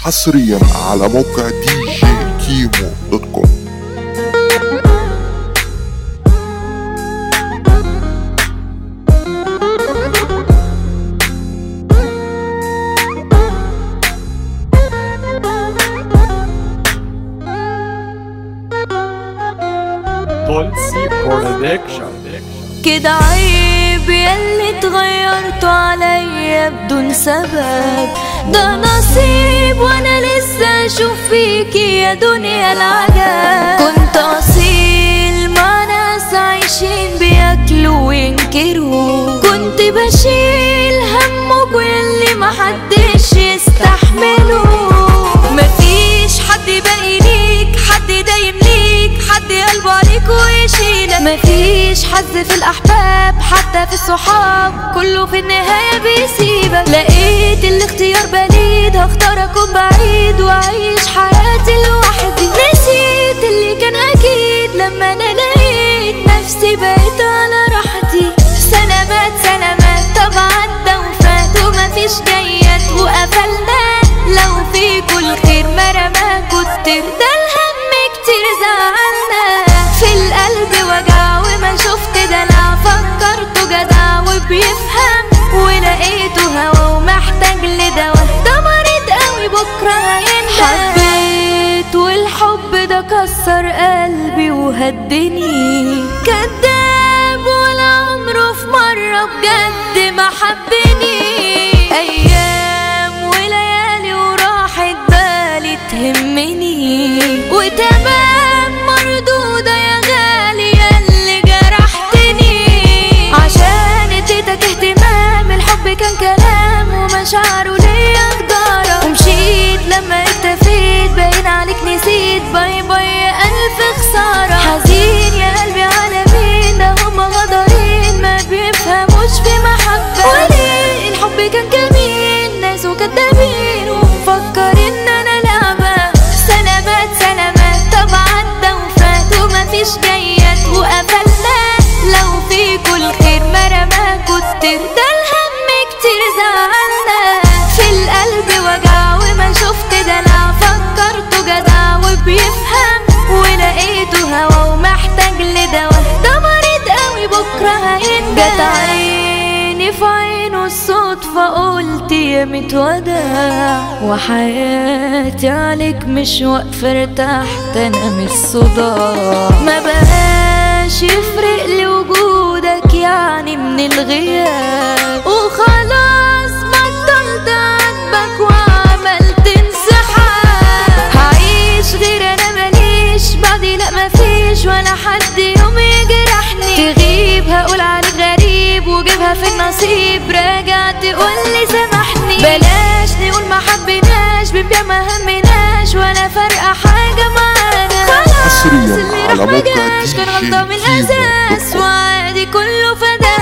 حصريا على موقع دي جي كيمو دوت كوم تونسي برودكشن كده عيب ياللي اتغيرتوا عليا بدون سبب ده نصيب وانا لسه اشوف فيكي يا دنيا العجب كنت اصيل مع ناس عايشين بياكلوا وينكروا كنت بشيل همك واللي محدش يستحمله مفيش حد باقي ليك حد دايم ليك حد قلبه عليك ويشيلك مفيش حظ في الاحباب حتى في الصحاب كله في النهايه بيسيبك لقيت الاختيار بليد هختار اكون بعيد واعيش حياتي لوحدي نسيت اللي كان اكيد لما انا لقيت نفسي بقيت على راحتي سلامات سلامات طبعا ده وفات ومفيش جيات وقفلنا لو في كل خير مرمى كتر ده الهم كتير زعلنا في القلب وجع وما شفت دلع فكرته جدع وبيفهم ولقيته هوا ومحتاج لدواء ده مريض قوي بكره هينهى حبيت والحب ده كسر قلبي وهدني كداب ولا عمره في مرة بجد ما حبني أيام وليالي وراحت بالي تهمني وتمام مردودة يا غالي ياللي جرحتني عشان اديتك اهتمام الحب كان كلام ومشاعره ليا جدارة ومشيت لما اكتفيت باين عليك نسيت باي باي ألف خسارة حزين يا قلبي على مين ده هما غدارين ما بيفهموش في محبة وليه الحب كان جميل ناس وكدابين ومفكر ان انا لعبة سلامات سلامات طبعا ده وفات ومفيش جيات وقفلنا لو في كل خير مرمى كتر ده الهم كتير زعلنا في القلب وجع وما شفت دلع فكرته جدع وبيفهم ولقيته هوا ومحتاج لدواء ده مريض قوي بكره هينجح جت عيني في عينه الصدفة قلت يا متوداع وحياتي عليك مش واقفة ارتحت انا من الصداع ما بقاش يفرق لي وجودك يعني من الغياب وخلاص بطلت عاتبك وعملت انسحاب هعيش غير انا ماليش بعدي لا مفيش ولا حد يوم يجرحني تغيب هقول عليك غريب وجيبها في النصيب راجع تقولي سامحني بلاش نقول ما حبيناش بنبيع ما همناش ولا فارقة حاجة معانا خلاص حصرياً اللي على راح موقع مجاش كان DJ غلطة من كيمو دوت الأساس كوم. وعادي كله فدا